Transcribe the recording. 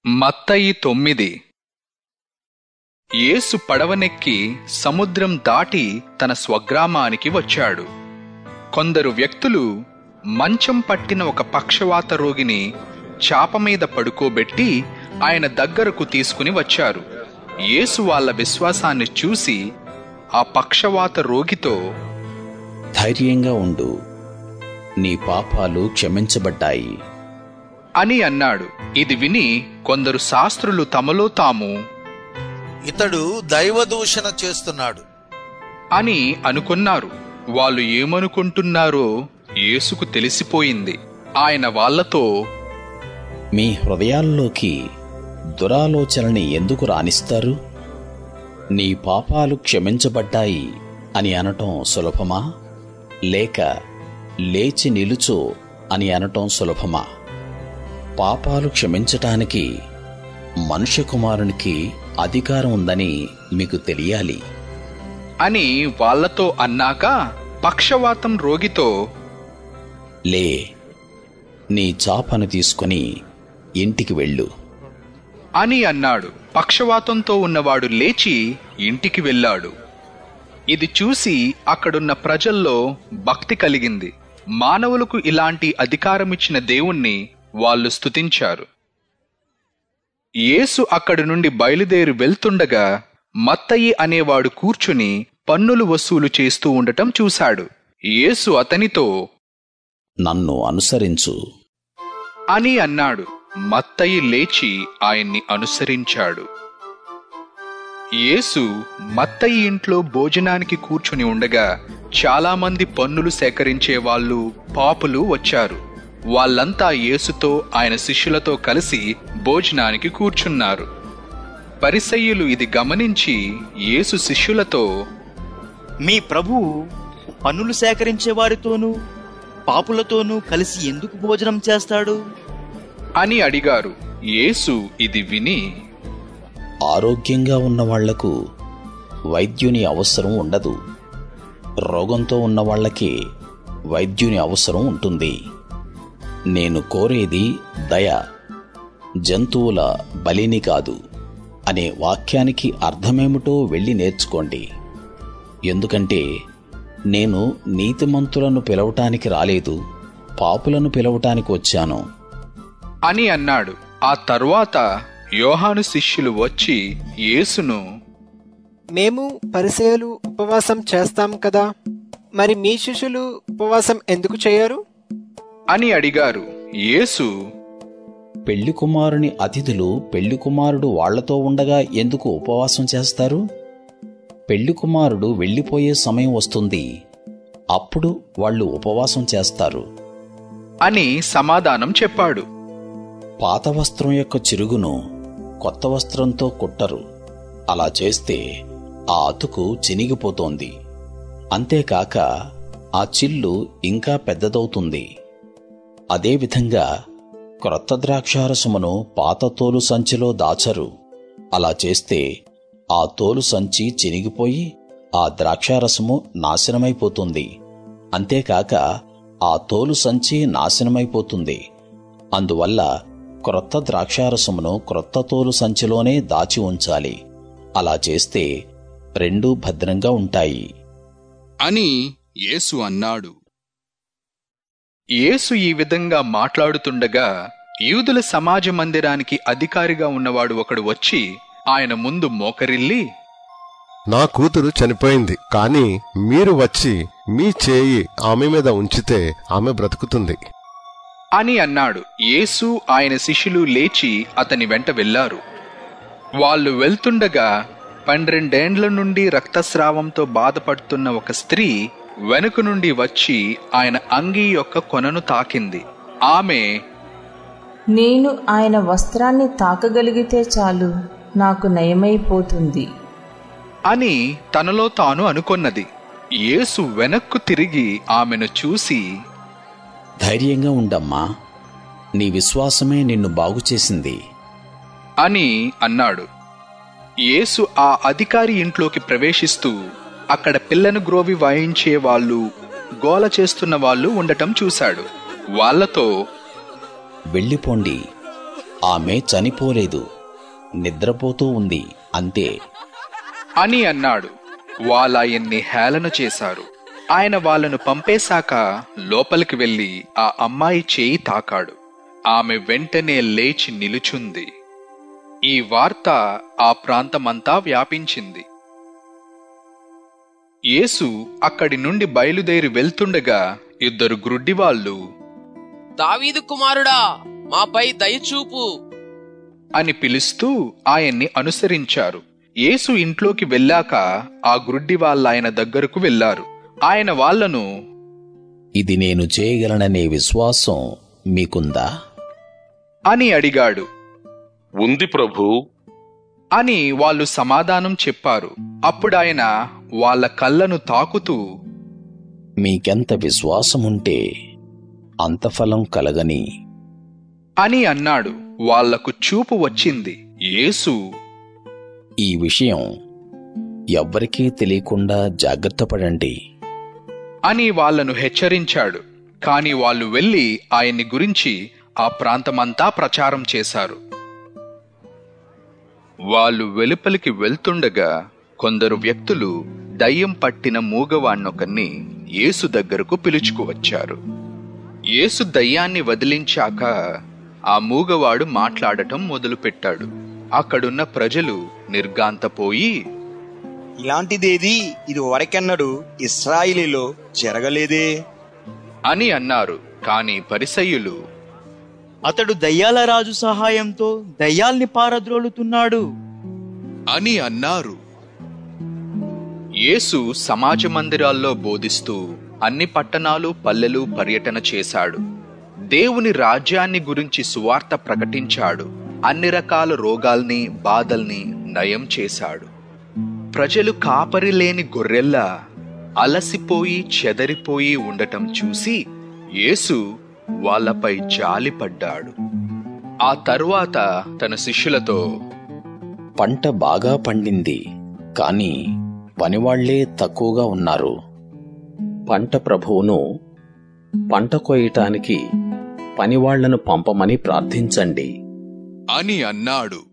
మత్తయి తొమ్మిది యేసు పడవనెక్కి సముద్రం దాటి తన స్వగ్రామానికి వచ్చాడు కొందరు వ్యక్తులు మంచం పట్టిన ఒక పక్షవాత రోగిని చాప మీద పడుకోబెట్టి ఆయన దగ్గరకు తీసుకుని వచ్చారు యేసు వాళ్ళ విశ్వాసాన్ని చూసి ఆ పక్షవాత రోగితో ధైర్యంగా ఉండు నీ పాపాలు క్షమించబడ్డాయి అని అన్నాడు ఇది విని కొందరు శాస్త్రులు తమలో తాము ఇతడు దైవదూషణ చేస్తున్నాడు అని అనుకున్నారు వాళ్ళు ఏమనుకుంటున్నారో యేసుకు తెలిసిపోయింది ఆయన వాళ్ళతో మీ హృదయాల్లోకి దురాలోచనని ఎందుకు రానిస్తారు నీ పాపాలు క్షమించబడ్డాయి అని అనటం సులభమా లేక లేచి నిలుచో అని అనటం సులభమా పాపాలు క్షమించటానికి మనుష్య కుమారునికి అధికారం ఉందని మీకు తెలియాలి అని వాళ్ళతో అన్నాక పక్షవాతం రోగితో లే నీ చాపను తీసుకొని ఇంటికి వెళ్ళు అని అన్నాడు పక్షవాతంతో ఉన్నవాడు లేచి ఇంటికి వెళ్ళాడు ఇది చూసి అక్కడున్న ప్రజల్లో భక్తి కలిగింది మానవులకు ఇలాంటి అధికారమిచ్చిన దేవుణ్ణి వాళ్ళు స్తుతించారు యేసు అక్కడి నుండి బయలుదేరి వెళ్తుండగా మత్తయి అనేవాడు కూర్చుని పన్నులు వసూలు చేస్తూ ఉండటం చూశాడు యేసు అతనితో నన్ను అనుసరించు అని అన్నాడు మత్తయి లేచి ఆయన్ని అనుసరించాడు యేసు మత్తయి ఇంట్లో భోజనానికి కూర్చుని ఉండగా చాలామంది పన్నులు సేకరించే వాళ్ళు పాపులు వచ్చారు వాళ్ళంతా యేసుతో ఆయన శిష్యులతో కలిసి భోజనానికి కూర్చున్నారు పరిసయ్యులు ఇది గమనించి యేసు శిష్యులతో మీ ప్రభువు పన్నులు సేకరించే వారితోనూ పాపులతోనూ కలిసి ఎందుకు భోజనం చేస్తాడు అని అడిగారు యేసు ఇది విని ఆరోగ్యంగా ఉన్న వాళ్లకు వైద్యుని అవసరం ఉండదు రోగంతో ఉన్న వాళ్ళకి వైద్యుని అవసరం ఉంటుంది నేను కోరేది దయ జంతువుల బలిని కాదు అనే వాక్యానికి అర్థమేమిటో వెళ్ళి నేర్చుకోండి ఎందుకంటే నేను నీతిమంతులను పిలవటానికి రాలేదు పాపులను పిలవటానికి వచ్చాను అని అన్నాడు ఆ తరువాత యోహాను శిష్యులు వచ్చి యేసును మేము పరిచయలు ఉపవాసం చేస్తాం కదా మరి మీ శిష్యులు ఉపవాసం ఎందుకు చేయరు అని అడిగారు యేసు పెళ్లి కుమారుని అతిథులు పెళ్లి కుమారుడు వాళ్లతో ఉండగా ఎందుకు ఉపవాసం చేస్తారు పెళ్లి కుమారుడు వెళ్ళిపోయే సమయం వస్తుంది అప్పుడు వాళ్ళు ఉపవాసం చేస్తారు అని సమాధానం చెప్పాడు పాత వస్త్రం యొక్క చిరుగును కొత్త వస్త్రంతో కుట్టరు అలా చేస్తే ఆ అతుకు చినిగిపోతోంది అంతేకాక ఆ చిల్లు ఇంకా పెద్దదవుతుంది అదేవిధంగా క్రొత్త ద్రాక్షారసమును పాత తోలు సంచిలో దాచరు అలా చేస్తే ఆ తోలు సంచి చినిగిపోయి ఆ ద్రాక్షారసము నాశనమైపోతుంది అంతేకాక ఆ తోలు సంచి నాశనమైపోతుంది అందువల్ల క్రొత్త ద్రాక్షారసమును క్రొత్త తోలు సంచిలోనే దాచి ఉంచాలి అలా చేస్తే రెండూ భద్రంగా ఉంటాయి అని యేసు అన్నాడు యేసు ఈ విధంగా మాట్లాడుతుండగా యూదుల సమాజ మందిరానికి అధికారిగా ఉన్నవాడు ఒకడు వచ్చి ఆయన ముందు మోకరిల్లి నా కూతురు చనిపోయింది కానీ మీరు వచ్చి మీ చేయి ఆమె మీద ఉంచితే ఆమె బ్రతుకుతుంది అని అన్నాడు యేసు ఆయన శిష్యులు లేచి అతని వెంట వెళ్లారు వాళ్ళు వెళ్తుండగా పన్నెండేండ్ల నుండి రక్తస్రావంతో బాధపడుతున్న ఒక స్త్రీ వెనుక నుండి వచ్చి ఆయన అంగీ యొక్క కొనను తాకింది ఆమె నేను ఆయన వస్త్రాన్ని తాకగలిగితే చాలు నాకు నయమైపోతుంది అని తనలో తాను అనుకొన్నది యేసు వెనక్కు తిరిగి ఆమెను చూసి ధైర్యంగా ఉండమ్మా నీ విశ్వాసమే నిన్ను బాగుచేసింది అని అన్నాడు యేసు ఆ అధికారి ఇంట్లోకి ప్రవేశిస్తూ అక్కడ పిల్లను గ్రోవి వాయించే వాళ్ళు గోల చేస్తున్న వాళ్ళు ఉండటం చూశాడు వాళ్ళతో వెళ్ళిపోండి ఆమె చనిపోలేదు నిద్రపోతూ ఉంది అంతే అని అన్నాడు వాళ్ళాయన్ని హేళన చేశారు ఆయన వాళ్ళను పంపేశాక లోపలికి వెళ్లి ఆ అమ్మాయి చేయి తాకాడు ఆమె వెంటనే లేచి నిలుచుంది ఈ వార్త ఆ ప్రాంతమంతా వ్యాపించింది యేసు అక్కడి నుండి బయలుదేరి వెళ్తుండగా ఇద్దరు గ్రుడ్డివాళ్ళు దావీదు కుమారుడా మాపై దయచూపు అని పిలుస్తూ ఆయన్ని అనుసరించారు యేసు ఇంట్లోకి వెళ్ళాక ఆ గ్రుడ్డి వాళ్ళాయన దగ్గరకు వెళ్లారు ఆయన వాళ్ళను ఇది నేను చేయగలననే విశ్వాసం మీకుందా అని అడిగాడు ఉంది ప్రభూ అని వాళ్ళు సమాధానం చెప్పారు అప్పుడాయన వాళ్ళ కళ్ళను తాకుతూ మీకెంత విశ్వాసముంటే అంత ఫలం కలగని అని అన్నాడు వాళ్లకు చూపు వచ్చింది యేసు ఈ విషయం ఎవ్వరికీ తెలియకుండా జాగ్రత్త పడండి అని వాళ్ళను హెచ్చరించాడు కాని వాళ్ళు వెళ్లి ఆయన్ని గురించి ఆ ప్రాంతమంతా ప్రచారం చేశారు వాళ్ళు వెలుపలికి వెళ్తుండగా కొందరు వ్యక్తులు దయ్యం పట్టిన మూగవాణ్ణొకన్ని యేసు దగ్గరకు పిలుచుకువచ్చారు యేసు దయ్యాన్ని వదిలించాక ఆ మూగవాడు మాట్లాడటం మొదలుపెట్టాడు అక్కడున్న ప్రజలు నిర్గాంతపోయి ఇలాంటిదేది ఇది వరకెన్నడు ఇస్రాయిలీలో జరగలేదే అని అన్నారు కాని పరిసయ్యులు అతడు దయ్యాల రాజు సహాయంతో దయ్యాల్ని పారద్రోలుతున్నాడు అని అన్నారు యేసు సమాజ మందిరాల్లో బోధిస్తూ అన్ని పట్టణాలు పల్లెలు పర్యటన చేశాడు దేవుని రాజ్యాన్ని గురించి సువార్త ప్రకటించాడు అన్ని రకాల రోగాల్ని బాధల్ని నయం చేశాడు ప్రజలు కాపరి లేని గొర్రెల్లా అలసిపోయి చెదరిపోయి ఉండటం చూసి యేసు వాళ్ళపై జాలిపడ్డాడు ఆ తరువాత తన శిష్యులతో పంట బాగా పండింది కాని పనివాళ్లే తక్కువగా ఉన్నారు పంట ప్రభువును పంట కోయటానికి పనివాళ్లను పంపమని ప్రార్థించండి అని అన్నాడు